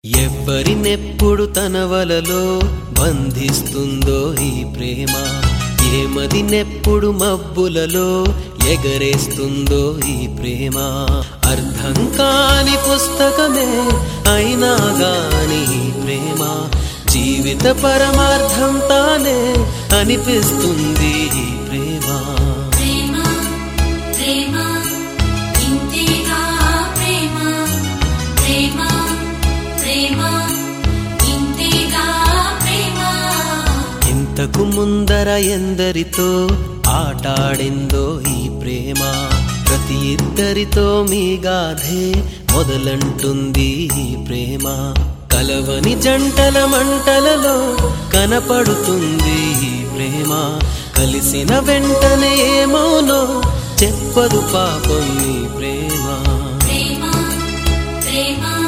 ఎవ్వరినెప్పుడు తన వలలో బంధిస్తుందో ఈ ప్రేమ ఏమదినెప్పుడు మబ్బులలో ఎగరేస్తుందో ఈ ప్రేమ అర్థం కాని పుస్తకమే అయినా గాని ఈ ప్రేమ జీవిత పరమార్థం తానే అనిపిస్తుంది ఈ ప్రేమ ప్రేమ ప్రేమ ఇంతేగా ప్రేమ ప్రేమ ప్రేమ ఇంతేగా ప్రేమ ఇంతకు ముందర ఎందరితో ఆటాడిందో ఈ ప్రేమ ప్రతి ఇద్దరితో మీ గాథే మొదలంటుంది ఈ ప్రేమ కలవని జంటల మంటలలో కనపడుతుంది ఈ ప్రేమ కలిసిన వెంటనే ఏమోనో చెప్పదు పాపం ఈ ప్రేమ ప్రేమ ప్రేమ